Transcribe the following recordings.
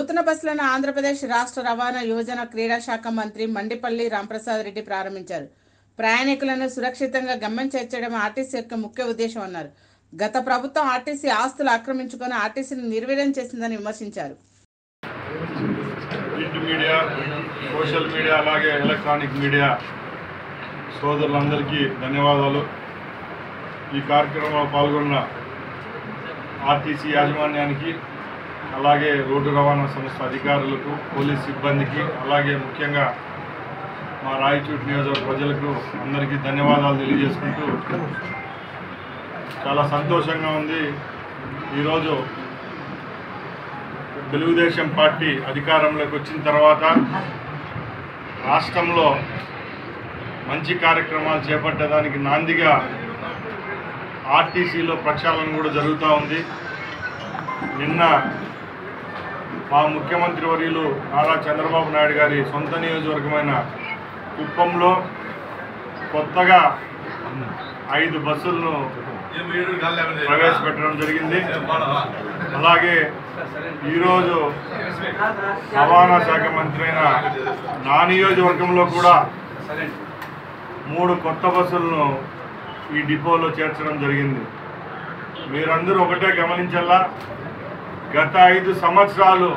నూతన బస్సులను ఆంధ్రప్రదేశ్ రాష్ట్ర రవాణా యోజన క్రీడా శాఖ మంత్రి మండిపల్లి రాంప్రసాద్ రెడ్డి ప్రారంభించారు ప్రయాణికులను సురక్షితంగా గమ్యం చేర్చడం ఆర్టీసీ యొక్క ముఖ్య ఉద్దేశం అన్నారు గత ప్రభుత్వం ఆర్టీసీ ఆస్తులు ఆక్రమించుకొని ఆర్టీసీని నిర్వీర్యం చేసిందని విమర్శించారు ప్రింట్ మీడియా సోషల్ మీడియా అలాగే ఎలక్ట్రానిక్ మీడియా సోదరులందరికీ ధన్యవాదాలు ఈ కార్యక్రమంలో పాల్గొన్న ఆర్టీసీ యాజమాన్యానికి అలాగే రోడ్డు రవాణా సంస్థ అధికారులకు పోలీస్ సిబ్బందికి అలాగే ముఖ్యంగా మా రాయచూటి నియోజకవర్గ ప్రజలకు అందరికీ ధన్యవాదాలు తెలియజేసుకుంటూ చాలా సంతోషంగా ఉంది ఈరోజు తెలుగుదేశం పార్టీ అధికారంలోకి వచ్చిన తర్వాత రాష్ట్రంలో మంచి కార్యక్రమాలు చేపట్టడానికి నాందిగా ఆర్టీసీలో ప్రక్షాళన కూడా జరుగుతూ ఉంది నిన్న మా ముఖ్యమంత్రి వర్యులు నారా చంద్రబాబు నాయుడు గారి సొంత నియోజకవర్గమైన కుప్పంలో కొత్తగా ఐదు బస్సులను ప్రవేశపెట్టడం జరిగింది అలాగే ఈరోజు రవాణా శాఖ మంత్రి అయిన నా నియోజకవర్గంలో కూడా మూడు కొత్త బస్సులను ఈ డిపోలో చేర్చడం జరిగింది మీరందరూ ఒకటే గమనించాలా గత ఐదు సంవత్సరాలు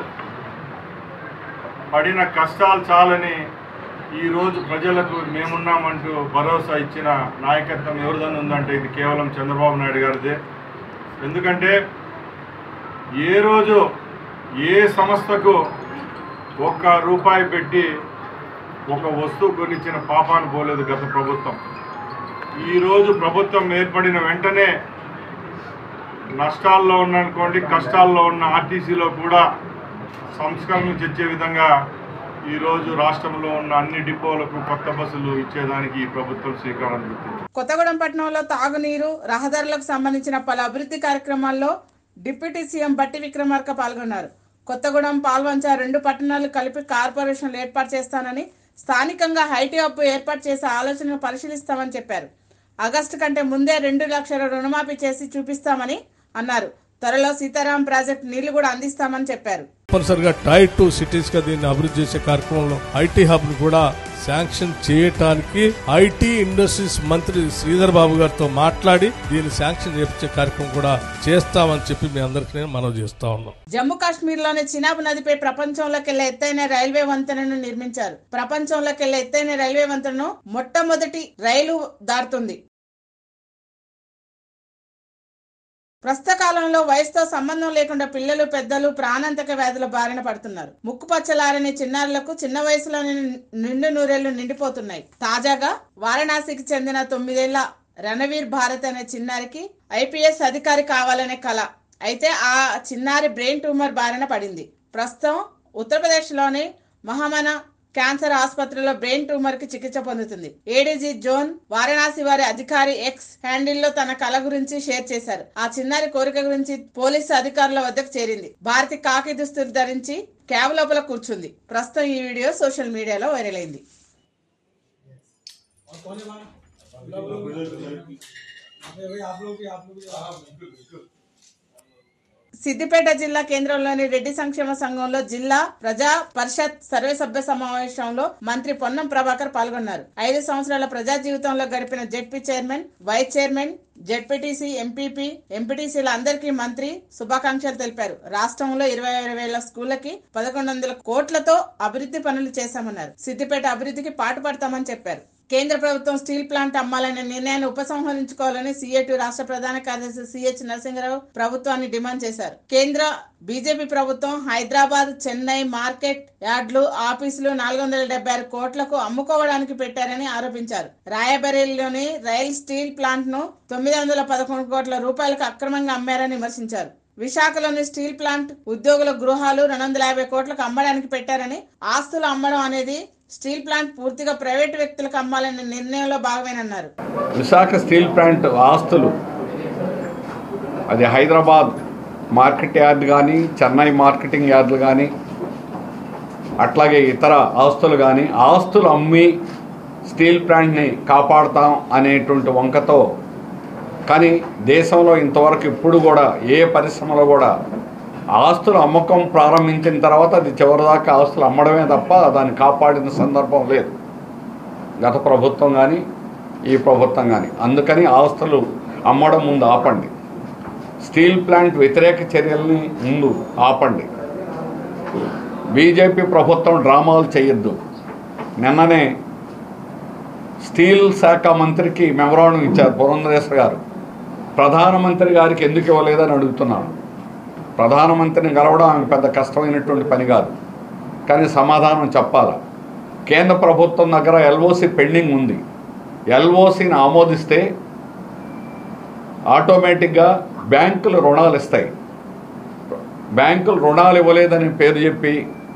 పడిన కష్టాలు చాలని ఈరోజు ప్రజలకు మేమున్నామంటూ భరోసా ఇచ్చిన నాయకత్వం ఎవరిదని ఉందంటే ఇది కేవలం చంద్రబాబు నాయుడు గారిదే ఎందుకంటే ఏ రోజు ఏ సంస్థకు ఒక్క రూపాయి పెట్టి ఒక వస్తువు కొనిచ్చిన పాపాను పోలేదు గత ప్రభుత్వం ఈరోజు ప్రభుత్వం ఏర్పడిన వెంటనే నష్టాల్లో ఉన్ననుకోండి కష్టాల్లో ఉన్న ఆర్టీసీలో కూడా సంస్కరణలు తెచ్చే విధంగా ఈరోజు రాష్ట్రంలో ఉన్న అన్ని డిపోలకు కొత్త బస్సులు ఇచ్చేదానికి ఈ ప్రభుత్వం శ్రీకారం చుట్టింది కొత్తగూడెం పట్టణంలో తాగునీరు రహదారులకు సంబంధించిన పలు అభివృద్ధి కార్యక్రమాల్లో డిప్యూటీ సీఎం బట్టి విక్రమార్క పాల్గొన్నారు కొత్తగూడెం పాల్వంచ రెండు పట్టణాలు కలిపి కార్పొరేషన్లు ఏర్పాటు చేస్తానని స్థానికంగా హైటీ అప్పు ఏర్పాటు చేసే ఆలోచనను పరిశీలిస్తామని చెప్పారు ఆగస్టు కంటే ముందే రెండు లక్షల రుణమాఫీ చేసి చూపిస్తామని అన్నారు త్వరలో సీతారాం ప్రాజెక్టు నీళ్లు కూడా అందిస్తామని చెప్పారు తప్పనిసరిగా టైర్ టూ సిటీస్ గా దీన్ని అభివృద్ధి చేసే కార్యక్రమంలో ఐటీ హబ్ ను కూడా శాంక్షన్ చేయటానికి ఐటీ ఇండస్ట్రీస్ మంత్రి శ్రీధర్ బాబు గారితో మాట్లాడి దీన్ని శాంక్షన్ చేపించే కార్యక్రమం కూడా చేస్తామని చెప్పి మీ అందరికీ నేను మనవి చేస్తా ఉన్నాం జమ్మూ కాశ్మీర్లోని చినాబ్ నదిపై ప్రపంచంలోకెల్లా ఎత్తైన రైల్వే వంతెనను నిర్మించారు ప్రపంచంలోకెల్లా ఎత్తైన రైల్వే వంతెనను మొట్టమొదటి రైలు దాటుతుంది ప్రస్తుత కాలంలో వయసుతో సంబంధం లేకుండా పిల్లలు పెద్దలు ప్రాణాంతక వ్యాధుల బారిన పడుతున్నారు ముక్కు పచ్చలారని చిన్నారులకు చిన్న వయసులోనే నిండు నూరేళ్లు నిండిపోతున్నాయి తాజాగా వారణాసికి చెందిన తొమ్మిదేళ్ల రణవీర్ భారత్ అనే చిన్నారికి ఐపీఎస్ అధికారి కావాలనే కళ అయితే ఆ చిన్నారి బ్రెయిన్ ట్యూమర్ బారిన పడింది ప్రస్తుతం ఉత్తరప్రదేశ్లోని మహామన క్యాన్సర్ ఆసుపత్రిలో బ్రెయిన్ ట్యూమర్ కి చికిత్స పొందుతుంది ఏడీజీ జోన్ వారణాసి వారి అధికారి ఎక్స్ హ్యాండిల్ లో తన కళ గురించి షేర్ చేశారు ఆ చిన్నారి కోరిక గురించి పోలీసు అధికారుల వద్దకు చేరింది భారతి కాకి దుస్తులు ధరించి క్యాబ్ లోపల కూర్చుంది ప్రస్తుతం ఈ వీడియో సోషల్ మీడియాలో వైరల్ అయింది సిద్దిపేట జిల్లా కేంద్రంలోని రెడ్డి సంక్షేమ సంఘంలో జిల్లా ప్రజా పరిషత్ సర్వసభ్య సమావేశంలో మంత్రి పొన్నం ప్రభాకర్ పాల్గొన్నారు ఐదు సంవత్సరాల ప్రజా జీవితంలో గడిపిన ZP chairman vice chairman ZPTC MPP ఎంపీటీసీల అందరికీ మంత్రి శుభాకాంక్షలు తెలిపారు రాష్ట్రంలో ఇరవై ఆరు వేల స్కూళ్లకి పదకొండు వందల కోట్లతో అభివృద్ధి పనులు చేశామన్నారు సిద్దిపేట అభివృద్ధికి పాటుపడతామని చెప్పారు కేంద్ర ప్రభుత్వం స్టీల్ ప్లాంట్ అమ్మాలనే నిర్ణయాన్ని ఉపసంహరించుకోవాలని సీఏటు రాష్ట్ర ప్రధాన కార్యదర్శి సిహెచ్ నరసింహరావు ప్రభుత్వాన్ని డిమాండ్ చేశారు కేంద్ర బీజేపీ ప్రభుత్వం హైదరాబాద్ చెన్నై మార్కెట్ యార్డ్లు ఆఫీసులు నాలుగు వందల డెబ్బై ఆరు కోట్లకు అమ్ముకోవడానికి పెట్టారని ఆరోపించారు రాయబరేలీలోని రైల్ స్టీల్ ప్లాంట్ ను తొమ్మిది వందల పదకొండు కోట్ల రూపాయలకు అక్రమంగా అమ్మారని విమర్శించారు విశాఖలోని స్టీల్ ప్లాంట్ ఉద్యోగుల గృహాలు రెండు వందల యాభై కోట్లకు అమ్మడానికి పెట్టారని ఆస్తులు అమ్మడం అనేది స్టీల్ ప్లాంట్ పూర్తిగా ప్రైవేటు వ్యక్తులకు అమ్మాలనే నిర్ణయంలో భాగమేనన్నారు విశాఖ స్టీల్ ప్లాంట్ ఆస్తులు అది హైదరాబాద్ మార్కెట్ యార్డ్ కానీ చెన్నై మార్కెటింగ్ యార్డులు కానీ అట్లాగే ఇతర ఆస్తులు కానీ ఆస్తులు అమ్మి స్టీల్ ప్లాంట్ని కాపాడుతాం అనేటువంటి వంకతో కానీ దేశంలో ఇంతవరకు ఇప్పుడు కూడా ఏ పరిశ్రమలో కూడా ఆస్తులు అమ్మకం ప్రారంభించిన తర్వాత అది చివరిదాకా ఆస్తులు అమ్మడమే తప్ప దాన్ని కాపాడిన సందర్భం లేదు గత ప్రభుత్వం కానీ ఈ ప్రభుత్వం కానీ అందుకని ఆస్తులు అమ్మడం ముందు ఆపండి స్టీల్ ప్లాంట్ వ్యతిరేక చర్యల్ని ముందు ఆపండి బీజేపీ ప్రభుత్వం డ్రామాలు చేయొద్దు నిన్ననే స్టీల్ శాఖ మంత్రికి మెమరాండం ఇచ్చారు పురంధరేశ్వర గారు ప్రధానమంత్రి గారికి ఎందుకు ఇవ్వలేదని అడుగుతున్నాను ప్రధానమంత్రిని కలవడం ఆమెకు పెద్ద కష్టమైనటువంటి పని కాదు కానీ సమాధానం చెప్పాలా కేంద్ర ప్రభుత్వం దగ్గర ఎల్ఓసి పెండింగ్ ఉంది ఎల్ఓసిని ఆమోదిస్తే ఆటోమేటిక్గా బ్యాంకులు రుణాలు ఇస్తాయి బ్యాంకులు రుణాలు ఇవ్వలేదని పేరు చెప్పి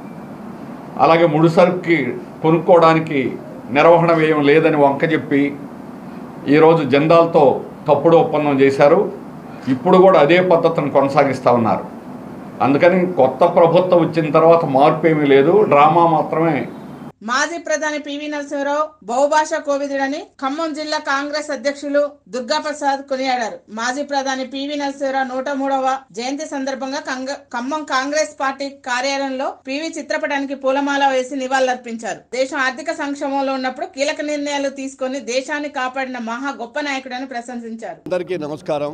అలాగే ముడిసరుకి కొనుక్కోవడానికి నిర్వహణ వ్యయం లేదని వంక చెప్పి ఈరోజు జెండాలతో తప్పుడు ఒప్పందం చేశారు ఇప్పుడు కూడా అదే పద్ధతిని కొనసాగిస్తూ ఉన్నారు అందుకని కొత్త ప్రభుత్వం వచ్చిన తర్వాత మార్పు ఏమీ లేదు డ్రామా మాత్రమే మాజీ ప్రధాని పివి నరసింహరావు బహుభాష కోవిదుడని ఖమ్మం జిల్లా కాంగ్రెస్ అధ్యక్షులు దుర్గాప్రసాద్ కొనియాడారు మాజీ ప్రధాని పివి నరసింహరావు నూట మూడవ జయంతి సందర్భంగా కంగ- ఖమ్మం కాంగ్రెస్ పార్టీ కార్యాలయంలో పివి చిత్రపటానికి పూలమాల వేసి నివాళులర్పించారు దేశం ఆర్థిక సంక్షోభంలో ఉన్నప్పుడు కీలక నిర్ణయాలు తీసుకొని దేశాన్ని కాపాడిన మహా గొప్ప నాయకుడని ప్రశంసించారు అందరికీ నమస్కారం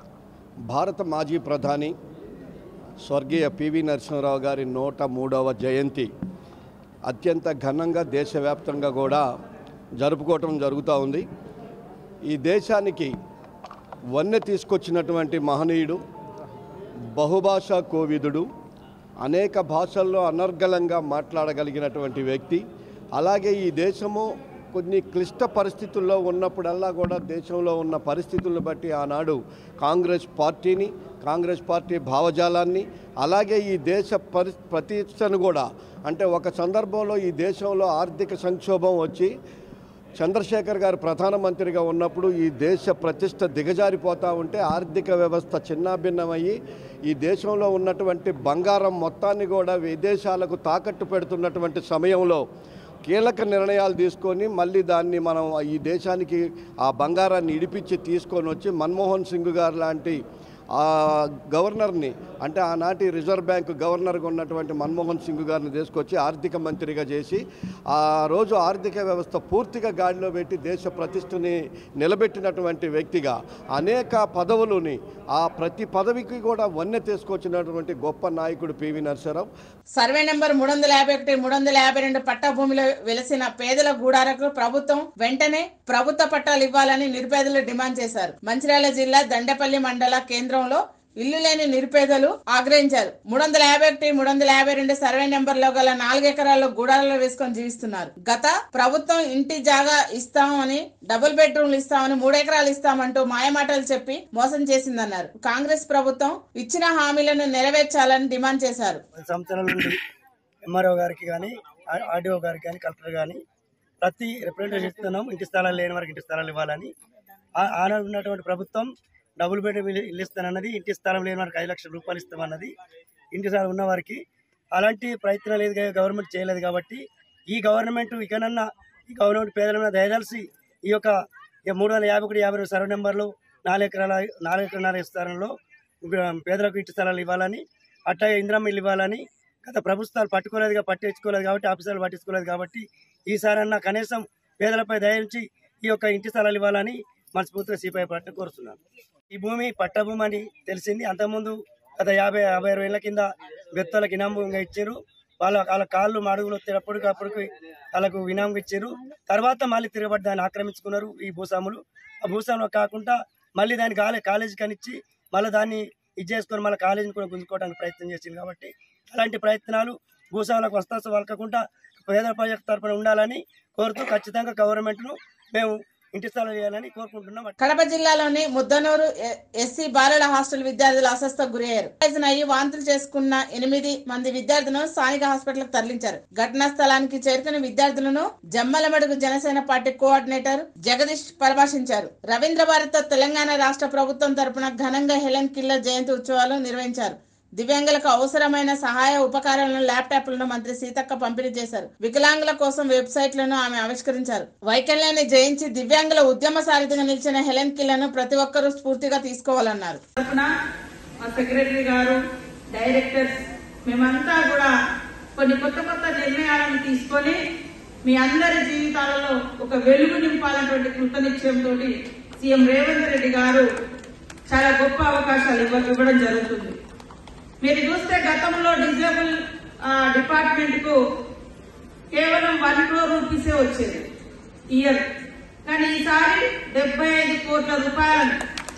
భారత మాజీ ప్రధాని స్వర్గీయ పివి నరసింహరావు గారి నూట మూడవ జయంతి అత్యంత ఘనంగా దేశవ్యాప్తంగా కూడా జరుపుకోవటం జరుగుతూ ఉంది ఈ దేశానికి వన్నె తీసుకొచ్చినటువంటి మహనీయుడు బహుభాషా కోవిదుడు అనేక భాషల్లో అనర్గళంగా మాట్లాడగలిగినటువంటి వ్యక్తి అలాగే ఈ దేశము కొన్ని క్లిష్ట పరిస్థితుల్లో ఉన్నప్పుడల్లా కూడా దేశంలో ఉన్న పరిస్థితులను బట్టి ఆనాడు కాంగ్రెస్ పార్టీని కాంగ్రెస్ పార్టీ భావజాలాన్ని అలాగే ఈ దేశ పరి ప్రతిష్టను కూడా అంటే ఒక సందర్భంలో ఈ దేశంలో ఆర్థిక సంక్షోభం వచ్చి చంద్రశేఖర్ గారు ప్రధానమంత్రిగా ఉన్నప్పుడు ఈ దేశ ప్రతిష్ట దిగజారిపోతూ ఉంటే ఆర్థిక వ్యవస్థ చిన్నాభిన్నమయ్యి ఈ దేశంలో ఉన్నటువంటి బంగారం మొత్తాన్ని కూడా విదేశాలకు తాకట్టు పెడుతున్నటువంటి సమయంలో కీలక నిర్ణయాలు తీసుకొని మళ్ళీ దాన్ని మనం ఈ దేశానికి ఆ బంగారాన్ని ఇడిపించి తీసుకొని వచ్చి మన్మోహన్ సింగ్ గారు లాంటి ఆ గవర్నర్ని అంటే ఆనాటి రిజర్వ్ బ్యాంక్ గవర్నర్గా ఉన్నటువంటి మన్మోహన్ సింగ్ గారిని తీసుకొచ్చి ఆర్థిక మంత్రిగా చేసి ఆ రోజు ఆర్థిక వ్యవస్థ పూర్తిగా గాడిలో పెట్టి దేశ ప్రతిష్టని నిలబెట్టినటువంటి వ్యక్తిగా అనేక పదవులని ఆ ప్రతి పదవికి కూడా వన్నె తీసుకొచ్చినటువంటి గొప్ప నాయకుడు పివి నరసింహరావు సర్వే నెంబర్ మూడు వందల యాభై ఒకటి మూడు వందల యాభై రెండు పట్టా భూమిలో వెలసిన పేదల గూడారకు ప్రభుత్వం వెంటనే ప్రభుత్వ పట్టాలు ఇవ్వాలని నిరుపేదలు డిమాండ్ చేశారు మంచిర్యాల జిల్లా దండపల్లి మండల కేంద్రంలో ఇల్లు లేని నిరుపేదలు ఆగ్రహించారు మూడు వందల యాభై ఒకటి మూడు వందల యాభై రెండు సర్వే నెంబర్ లో గల నాలుగు ఎకరాల్లో గూడాలలో వేసుకొని జీవిస్తున్నారు గత ప్రభుత్వం ఇంటి జాగా ఇస్తామని డబుల్ బెడ్రూమ్లు ఇస్తామని మూడు ఎకరాలు ఇస్తామంటూ మాయమాటలు చెప్పి మోసం చేసిందన్నారు కాంగ్రెస్ ప్రభుత్వం ఇచ్చిన హామీలను నెరవేర్చాలని డిమాండ్ చేశారు పది సంవత్సరాల నుండి ఎంఆర్ఓ గారికి కానీ ఆర్డీఓ గారికి కానీ కలెక్టర్ కానీ ప్రతి రిప్రజెంటేషన్ ఇస్తున్నాం ఇంటి స్థలాలు లేని వారికి ఇంటి స్థలాలు ఇవ్వాలని ఆ- ఆనాడు ఉన్నటువంటి ప్రభుత్వం డబుల్ బెడ్రూమ్ ఇల్లు ఇల్లు ఇస్తానన్నది ఇంటి స్థలం లేని వారికి ఐదు లక్షల రూపాయలు ఇస్తామన్నది ఇంటి స్థలం ఉన్న వారికి అలాంటి ప్రయత్నం లేదు గా- గవర్నమెంట్ చేయలేదు కాబట్టి ఈ గవర్నమెంట్ ఇకనన్నా ఈ గవర్నమెంట్ పేదల మీద దయదలిసి ఈ యొక్క ఈ మూడు వందల యాభై ఒకటి యాభై రెండు సర్వే నెంబర్లు నాలుగు ఎకరాల నాలుగు ఎకరాల స్థలంలో పేదలకు ఇంటి స్థలాలు ఇవ్వాలని అట్లాగే ఇందిరమ్మ ఇల్లు ఇవ్వాలని గత ప్రభుత్వాలు పట్టుకోలేదుగా పట్టించుకోలేదు కాబట్టి ఆఫీసర్లు పట్టించుకోలేదు కాబట్టి ఈసారన్నా కనీసం పేదలపై దయించి ఈ యొక్క ఇంటి స్థలాలు ఇవ్వాలని మనస్ఫూర్తిగా సిపిఐ పార్టీ కోరుతున్నాను ఈ భూమి పట్ట భూమి అని తెలిసింది అంతకుముందు గత యాభై యాభై అరవై ఏళ్ళ కింద వ్యక్తులకు ఇనాంభూమిగా ఇచ్చారు వాళ్ళ వాళ్ళ కాళ్ళు మడుగులు వచ్చేటప్పటికి అప్పటికి వాళ్ళకు ఇనాంగా ఇచ్చారు తర్వాత మళ్ళీ తిరగబడి దాన్ని ఆక్రమించుకున్నారు ఈ భూస్వాములు ఆ భూస్వాములు కాకుండా మళ్ళీ దాన్ని కాలే కాలేజీ కనిచ్చి మళ్ళీ దాన్ని ఇది చేసుకొని మళ్ళీ కాలేజీని కూడా గుంజుకోవడానికి ప్రయత్నం చేసింది కాబట్టి అలాంటి ప్రయత్నాలు భూస్వాములకు వస్తాసు వలకకుండా పేద ప్రజల తరపున ఉండాలని కోరుతూ ఖచ్చితంగా గవర్నమెంట్ను మేము ఇంటి స్థలాలు చేయాలని కోరుకుంటున్నాం కడప జిల్లాలోని ముద్దనూరు ఎ- ఎస్సీ బాలుల హాస్టల్ విద్యార్థులు అస్వస్థకు గురయ్యారు పాయిజన్ అయ్యి వాంతులు చేసుకున్న ఎనిమిది మంది విద్యార్థులను స్థానిక హాస్పిటల్ తరలించారు ఘటనా స్థలానికి చేరుకున్న విద్యార్థులను జమ్మలమడుగు జనసేన పార్టీ కోఆర్డినేటర్ జగదీష్ పరామర్శించారు రవీంద్ర భారత్తో తెలంగాణ రాష్ట్ర ప్రభుత్వం తరపున ఘనంగా హెలెన్ కిల్లర్ జయంతి ఉత్సవాలు నిర్వహించారు దివ్యాంగులకు అవసరమైన సహాయ ఉపకరణలను ల్యాప్టాప్లను మంత్రి సీతక్క పంపిణీ చేశారు వికలాంగుల కోసం వెబ్సైట్లను ఆమె ఆవిష్కరించారు వైకల్యాన్ని జయించి దివ్యాంగుల ఉద్యమ సారథిగా నిలిచిన హెలెన్ కిల్లను ప్రతి ఒక్కరూ స్ఫూర్తిగా తీసుకోవాలన్నారు తరఫున మా సెక్రటరీ గారు డైరెక్టర్స్ మేమంతా కూడా కొన్ని కొత్త కొత్త నిర్ణయాలను తీసుకొని మీ అందరి జీవితాలలో ఒక వెలుగు నింపాలన్నటువంటి కృతనిశ్చయంతో సీఎం రేవంత్ రెడ్డి గారు చాలా గొప్ప అవకాశాలు ఇవ్వ- ఇవ్వడం జరుగుతుంది మీరు చూస్తే గతంలో డిజేబుల్ డిపార్ట్మెంట్ కు కేవలం వన్ క్రోర్ రూపీసే వచ్చేది ఇయర్ కానీ ఈసారి డెబ్బై ఐదు కోట్ల రూపాయలను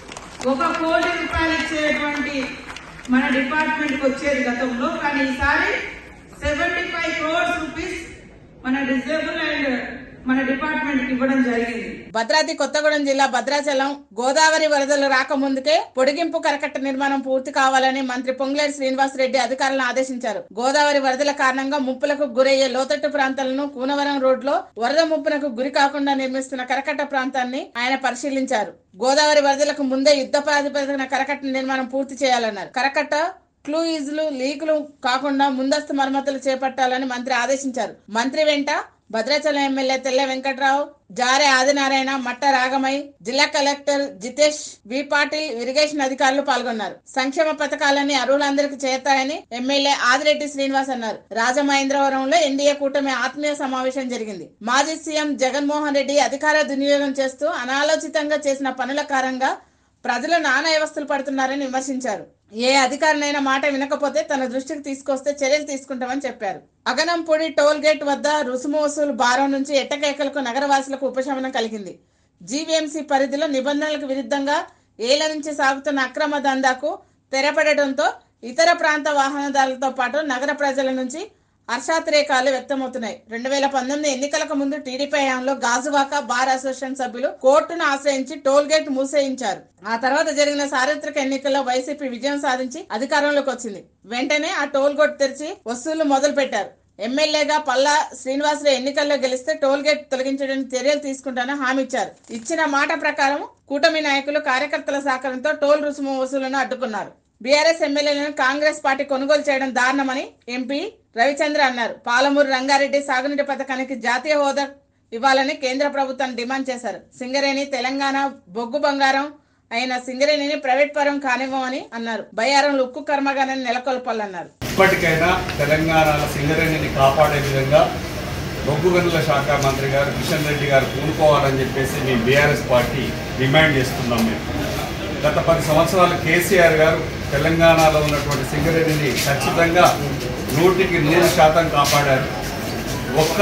ఒక కోటి రూపాయలు ఇచ్చేటువంటి మన డిపార్ట్మెంట్ కి వచ్చేది గతంలో కానీ ఈసారి సెవెంటీ ఫైవ్ క్రోర్స్ రూపీస్ మన డిజేబుల్ అండ్ మన డిపార్ట్మెంట్ కి ఇవ్వడం జరిగింది భద్రాద్రి కొత్తగూడెం జిల్లా భద్రాచలం గోదావరి వరదలు రాకముందుకే పొడిగింపు కరకట్ట నిర్మాణం పూర్తి కావాలని మంత్రి పొంగులేటి శ్రీనివాస్ రెడ్డి అధికారులను ఆదేశించారు గోదావరి వరదల కారణంగా ముప్పులకు గురయ్యే లోతట్టు ప్రాంతాలను కూనవరం రోడ్లో వరద ముప్పునకు గురి కాకుండా నిర్మిస్తున్న కరకట్ట ప్రాంతాన్ని ఆయన పరిశీలించారు గోదావరి వరదలకు ముందే యుద్ధ ప్రాతిపదికన కరకట్ట నిర్మాణం పూర్తి చేయాలన్నారు కరకట్ట క్లూయిజ్లు లీకులు కాకుండా ముందస్తు మరమ్మతులు చేపట్టాలని మంత్రి ఆదేశించారు మంత్రి వెంట భద్రాచలం ఎమ్మెల్యే తెల్ల వెంకట్రావు జారే ఆదినారాయణ మట్ట రాగమై జిల్లా collector Jitesh V Patil irrigation అధికారులు పాల్గొన్నారు సంక్షేమ పథకాలన్నీ అర్హులందరికీ చేస్తాయని ఎమ్మెల్యే ఆదిరెడ్డి శ్రీనివాస్ అన్నారు రాజమహేంద్రవరంలో ఎన్డీఏ కూటమి ఆత్మీయ సమావేశం జరిగింది మాజీ సీఎం జగన్మోహన్ రెడ్డి అధికార దుర్వినియోగం చేస్తూ అనాలోచితంగా చేసిన పనుల కారణంగా ప్రజలు నానా వ్యవస్థలు పడుతున్నారని విమర్శించారు ఏ అధికారినైనా మాట వినకపోతే తన దృష్టికి తీసుకొస్తే చర్యలు తీసుకుంటామని చెప్పారు అగనంపూడి టోల్ గేట్ వద్ద రుసుము వసూలు భారం నుంచి ఎట్టకేకలకు నగరవాసులకు ఉపశమనం కలిగింది జీవీఎంసీ పరిధిలో నిబంధనలకు విరుద్ధంగా ఏళ్ల నుంచి సాగుతున్న అక్రమ దందాకు తెరపడటంతో ఇతర ప్రాంత వాహనదారులతో పాటు నగర ప్రజల నుంచి హర్షాతిరేకాలు వ్యక్తమవుతున్నాయి రెండు వేల పంతొమ్మిది ఎన్నికలకు ముందు టీడీపీ హయాంలో గాజువాక బార్ అసోసియేషన్ సభ్యులు కోర్టును ఆశ్రయించి టోల్ గేట్ మూసేయించారు ఆ తర్వాత జరిగిన సార్వత్రిక ఎన్నికల్లో వైసీపీ విజయం సాధించి అధికారంలోకి వచ్చింది వెంటనే ఆ టోల్ గేట్ తెరిచి వసూళ్లు మొదలు పెట్టారు ఎమ్మెల్యేగా పల్లా శ్రీనివాసరావు ఎన్నికల్లో గెలిస్తే టోల్ గేట్ తొలగించడానికి చర్యలు తీసుకుంటానని హామీ ఇచ్చారు ఇచ్చిన మాట ప్రకారం కూటమి నాయకులు కార్యకర్తల సహకారంతో టోల్ రుసుము వసూలను అడ్డుకున్నారు బీఆర్ఎస్ ఎమ్మెల్యేలను కాంగ్రెస్ పార్టీ కొనుగోలు చేయడం దారుణమని ఎంపీ రవిచంద్ర అన్నారు పాలమూరు రంగారెడ్డి సాగునీటి పథకానికి జాతీయ హోదా ఇవ్వాలని కేంద్ర ప్రభుత్వాన్ని డిమాండ్ చేశారు సింగరేణి తెలంగాణ బొగ్గు బంగారం అయిన సింగరేణిని ప్రైవేట్ పరం కానివ్వమని అన్నారు బయ్యారంలో ఉక్కు కర్మాగారాన్ని నెలకొల్పాలన్నారు ఇప్పటికైనా తెలంగాణలో సింగరేణిని కాపాడే విధంగా బొగ్గు గనుల శాఖ మంత్రి గారు కిషన్ రెడ్డి గారు పూనుకోవాలని చెప్పేసి మేము బీఆర్ఎస్ పార్టీ డిమాండ్ చేస్తున్నాం మేము గత పది సంవత్సరాలు కేసీఆర్ గారు తెలంగాణలో ఉన్నటువంటి సింగరేణిని ఖచ్చితంగా నూటికి నూరు శాతం కాపాడారు ఒక్క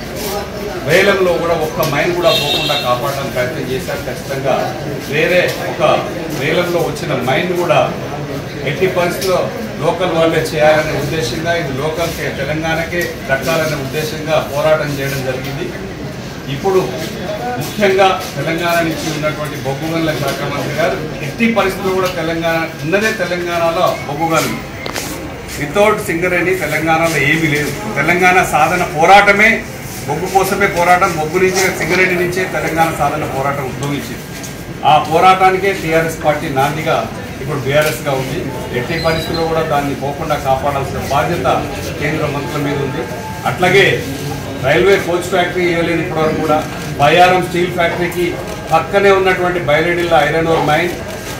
వేలంలో కూడా ఒక్క మైన్ కూడా పోకుండా కాపాడడానికి ప్రయత్నం చేశారు ఖచ్చితంగా వేరే ఒక వేలంలో వచ్చిన మైన్ కూడా ఎట్టి పరిస్థితుల్లో లోకల్ వాళ్ళే చేయాలనే ఉద్దేశంగా ఇది లోకల్కే తెలంగాణకే దక్కాలనే ఉద్దేశంగా పోరాటం చేయడం జరిగింది ఇప్పుడు ముఖ్యంగా తెలంగాణ నుంచి ఉన్నటువంటి బొగ్గు గనుల శాఖ మంత్రి గారు ఎట్టి పరిస్థితుల్లో కూడా తెలంగాణ ఉన్నదే తెలంగాణలో బొగ్గు గనులు వితౌట్ సింగరేణి తెలంగాణలో ఏమీ లేదు తెలంగాణ సాధన పోరాటమే బొగ్గు కోసమే పోరాటం బొగ్గు నుంచి సింగరేణి నుంచే తెలంగాణ సాధన పోరాటం ఉద్భవించింది ఆ పోరాటానికే టీఆర్ఎస్ పార్టీ నాందిగా ఇప్పుడు బీఆర్ఎస్గా ఉంది ఎట్టి పరిస్థితుల్లో కూడా దాన్ని పోకుండా కాపాడాల్సిన బాధ్యత కేంద్ర మంత్రుల మీద ఉంది అట్లాగే రైల్వే కోచ్ ఫ్యాక్టరీ ఇవ్వలేదు ఇప్పటివరకు కూడా బయారం స్టీల్ ఫ్యాక్టరీకి పక్కనే ఉన్నటువంటి బయలడిల్లా ఐరన్ ఓర్ మైన్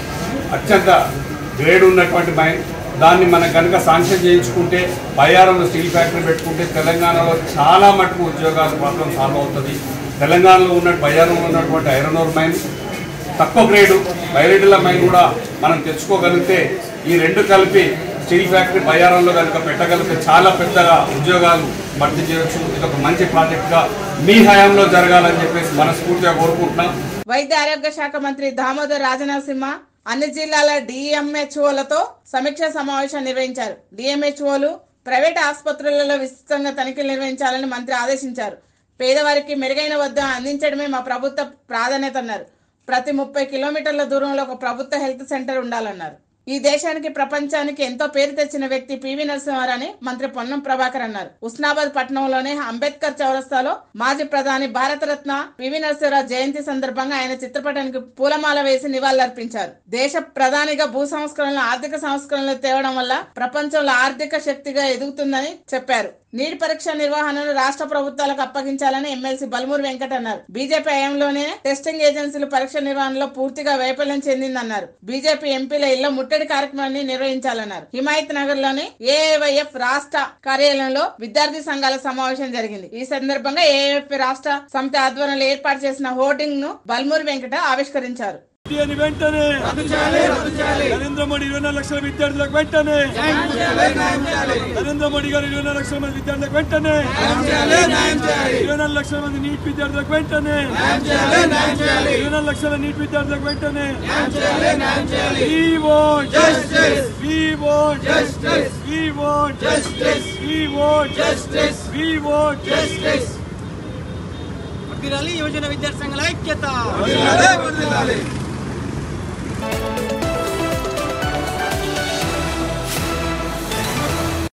అత్యంత గ్రేడ్ ఉన్నటువంటి మైన్ దాన్ని మనం కనుక శాంక్షన్ చేయించుకుంటే బయ్యారంలో స్టీల్ ఫ్యాక్టరీ పెట్టుకుంటే తెలంగాణలో చాలా మటుకు ఉద్యోగాల ప్రాబ్లం సాల్వ్ అవుతుంది తెలంగాణలో ఉన్న బయ్యారంలో ఉన్నటువంటి ఐరన్ ఓర్ మైన్ తక్కువ గ్రేడు బయలడిల్ల మైన్ కూడా మనం తెచ్చుకోగలిగితే ఈ రెండు కలిపి స్టీల్ ఫ్యాక్టరీ బయ్యారంలో కనుక పెట్టగలిగితే చాలా పెద్దగా ఉద్యోగాలు భర్తీ చేయొచ్చు ఇది ఒక మంచి ప్రాజెక్ట్గా మీ హయాంలో జరగాలని చెప్పేసి మనస్ఫూర్తిగా కోరుకుంటున్నాం వైద్య ఆరోగ్య శాఖ మంత్రి దామోదర్ రాజనరసింహ అన్ని జిల్లాల డిఎంహెచ్ఓలతో సమీక్ష సమావేశం నిర్వహించారు డిఎంహెచ్ఓలు ప్రైవేట్ ఆసుపత్రులలో విస్తృతంగా తనిఖీలు నిర్వహించాలని మంత్రి ఆదేశించారు పేదవారికి మెరుగైన వద్ద అందించడమే మా ప్రభుత్వ ప్రాధాన్యత అన్నారు ప్రతి ముప్పై కిలోమీటర్ల దూరంలో ఒక ప్రభుత్వ హెల్త్ సెంటర్ ఉండాలన్నారు ఈ దేశానికి ప్రపంచానికి ఎంతో పేరు తెచ్చిన వ్యక్తి పివి నరసింహారావు మంత్రి పొన్నం ప్రభాకర్ అన్నారు ఉస్నాబాద్ పట్టణంలోని అంబేద్కర్ చౌరస్తాలో మాజీ ప్రధాని భారతరత్న పివి నరసింహరావు జయంతి సందర్భంగా ఆయన చిత్రపటానికి పూలమాల వేసి నివాళులర్పించారు దేశ ప్రధానిగా భూ సంస్కరణలు ఆర్థిక సంస్కరణలు తేవడం వల్ల ప్రపంచంలో ఆర్థిక శక్తిగా ఎదుగుతుందని చెప్పారు నీటి పరీక్ష నిర్వహణను రాష్ట్ర ప్రభుత్వాలకు అప్పగించాలని ఎమ్మెల్సీ బల్మూరి వెంకట్ అన్నారు బీజేపీ హయాంలోనే టెస్టింగ్ ఏజెన్సీలు పరీక్ష నిర్వహణలో పూర్తిగా వైఫల్యం చెందిందన్నారు బీజేపీ ఎంపీల ఇళ్ల ముట్టడి ముట్టడి కార్యక్రమాన్ని నిర్వహించాలన్నారు హిమాయత్ నగర్ లోని ఏవైఎఫ్ రాష్ట్ర కార్యాలయంలో విద్యార్థి సంఘాల సమావేశం జరిగింది ఈ సందర్భంగా ఏఎఫ్ రాష్ట్ర సమితి ఆధ్వర్యంలో ఏర్పాటు చేసిన హోర్డింగ్ ను బల్మూరి వెంకట ఆవిష్కరించారు అని వెంటనే నరేంద్ర మోడీ ఇరవై నాలుగు లక్షల విద్యార్థులకు వెంటనే నరేంద్ర మోడీ గారు ఇరవై నాలుగు లక్షల మంది విద్యార్థులకు వెంటనే ఇరవై నాలుగు లక్షల మంది నీట్ విద్యార్థులకు వెంటనే ఇరవై నాలుగు లక్షల నీట్ విద్యార్థులకు వెంటనే We want justice. We want justice. We want justice. We want justice. We want justice. యువజన విద్యార్థి సంఘాల ఐక్యత